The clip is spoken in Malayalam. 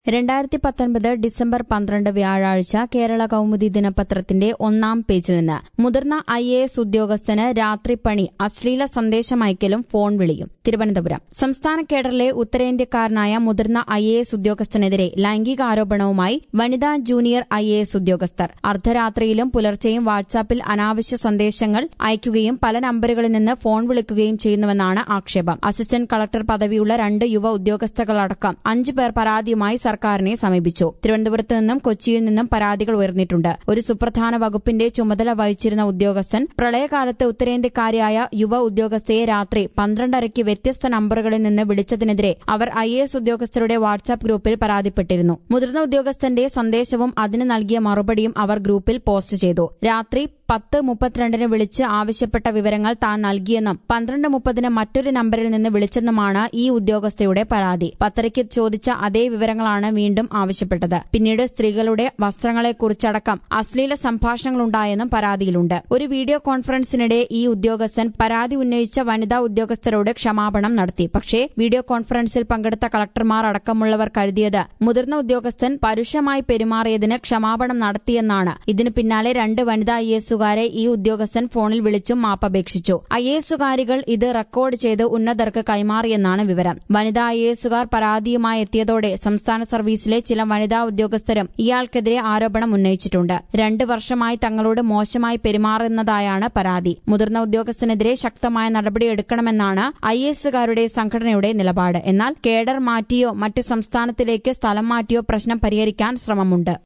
രണ്ടായിരത്തി പത്തൊൻപത് ഡിസംബർ പന്ത്രണ്ട് വ്യാഴാഴ്ച കേരള കൗമുദി ദിനപത്രത്തിന്റെ ഒന്നാം പേജിൽ നിന്ന് മുതിർന്ന ഐ എ എസ് ഉദ്യോഗസ്ഥന് രാത്രിപ്പണി അശ്ലീല സന്ദേശമയക്കലും ഫോൺ വിളിയും തിരുവനന്തപുരം സംസ്ഥാന കേഡറിലെ ഉത്തരേന്ത്യക്കാരനായ മുതിർന്ന ഐ എ എസ് ഉദ്യോഗസ്ഥനെതിരെ ലൈംഗികാരോപണവുമായി വനിതാ ജൂനിയർ ഐ എ എസ് ഉദ്യോഗസ്ഥർ അർദ്ധരാത്രിയിലും പുലർച്ചെയും വാട്സാപ്പിൽ അനാവശ്യ സന്ദേശങ്ങൾ അയക്കുകയും പല നമ്പറുകളിൽ നിന്ന് ഫോൺ വിളിക്കുകയും ചെയ്യുന്നുവെന്നാണ് ആക്ഷേപം അസിസ്റ്റന്റ് കളക്ടർ പദവിയുള്ള രണ്ട് യുവ ഉദ്യോഗസ്ഥകളടക്കം അഞ്ചു പേർ പരാതിയുമായി സർക്കാരിനെ സമീപിച്ചു തിരുവനന്തപുരത്ത് നിന്നും കൊച്ചിയിൽ നിന്നും പരാതികൾ ഉയർന്നിട്ടുണ്ട് ഒരു സുപ്രധാന വകുപ്പിന്റെ ചുമതല വഹിച്ചിരുന്ന ഉദ്യോഗസ്ഥൻ പ്രളയകാലത്ത് ഉത്തരേന്ത്യക്കാരിയായ യുവ ഉദ്യോഗസ്ഥയെ രാത്രി പന്ത്രണ്ടരയ്ക്ക് വ്യത്യസ്ത നമ്പറുകളിൽ നിന്ന് വിളിച്ചതിനെതിരെ അവർ ഐ എസ് ഉദ്യോഗസ്ഥരുടെ വാട്സാപ്പ് ഗ്രൂപ്പിൽ പരാതിപ്പെട്ടിരുന്നു മുതിർന്ന ഉദ്യോഗസ്ഥന്റെ സന്ദേശവും അതിന് നൽകിയ മറുപടിയും അവർ ഗ്രൂപ്പിൽ പോസ്റ്റ് ചെയ്തു രാത്രി പത്ത് മുപ്പത്തിരണ്ടിന് വിളിച്ച് ആവശ്യപ്പെട്ട വിവരങ്ങൾ താൻ നൽകിയെന്നും പന്ത്രണ്ട് മുപ്പതിന് മറ്റൊരു നമ്പറിൽ നിന്ന് വിളിച്ചെന്നുമാണ് ഈ ഉദ്യോഗസ്ഥയുടെ പരാതി പത്തരയ്ക്ക് ചോദിച്ച അതേ വിവരങ്ങളാണ് വീണ്ടും ആവശ്യപ്പെട്ടത് പിന്നീട് സ്ത്രീകളുടെ വസ്ത്രങ്ങളെക്കുറിച്ചടക്കം അശ്ലീല സംഭാഷണങ്ങളുണ്ടായെന്നും പരാതിയിലുണ്ട് ഒരു വീഡിയോ കോൺഫറൻസിനിടെ ഈ ഉദ്യോഗസ്ഥൻ പരാതി ഉന്നയിച്ച വനിതാ ഉദ്യോഗസ്ഥരോട് ക്ഷമാപണം നടത്തി പക്ഷേ വീഡിയോ കോൺഫറൻസിൽ പങ്കെടുത്ത കളക്ടർമാർ അടക്കമുള്ളവർ കരുതിയത് മുതിർന്ന ഉദ്യോഗസ്ഥൻ പരുഷമായി പെരുമാറിയതിന് ക്ഷമാപണം നടത്തിയെന്നാണ് ഇതിനു പിന്നാലെ രണ്ട് വനിതാ ഐ എസുകാരെ ഈ ഉദ്യോഗസ്ഥൻ ഫോണിൽ വിളിച്ചും മാപ്പപേക്ഷിച്ചു ഐ എസുകാരികൾ ഇത് റെക്കോർഡ് ചെയ്ത് ഉന്നതർക്ക് കൈമാറിയെന്നാണ് വിവരം വനിതാ ഐ എസുകാർ പരാതിയുമായി എത്തിയതോടെ സംസ്ഥാന സർവീസിലെ ചില വനിതാ ഉദ്യോഗസ്ഥരും ഇയാൾക്കെതിരെ ആരോപണം ഉന്നയിച്ചിട്ടുണ്ട് രണ്ട് വർഷമായി തങ്ങളോട് മോശമായി പെരുമാറുന്നതായാണ് പരാതി മുതിർന്ന ഉദ്യോഗസ്ഥനെതിരെ ശക്തമായ നടപടിയെടുക്കണമെന്നാണ് ഐ എസുകാരുടെ സംഘടനയുടെ നിലപാട് എന്നാൽ കേഡർ മാറ്റിയോ മറ്റ് സംസ്ഥാനത്തിലേക്ക് സ്ഥലം മാറ്റിയോ പ്രശ്നം പരിഹരിക്കാൻ ശ്രമമുണ്ട്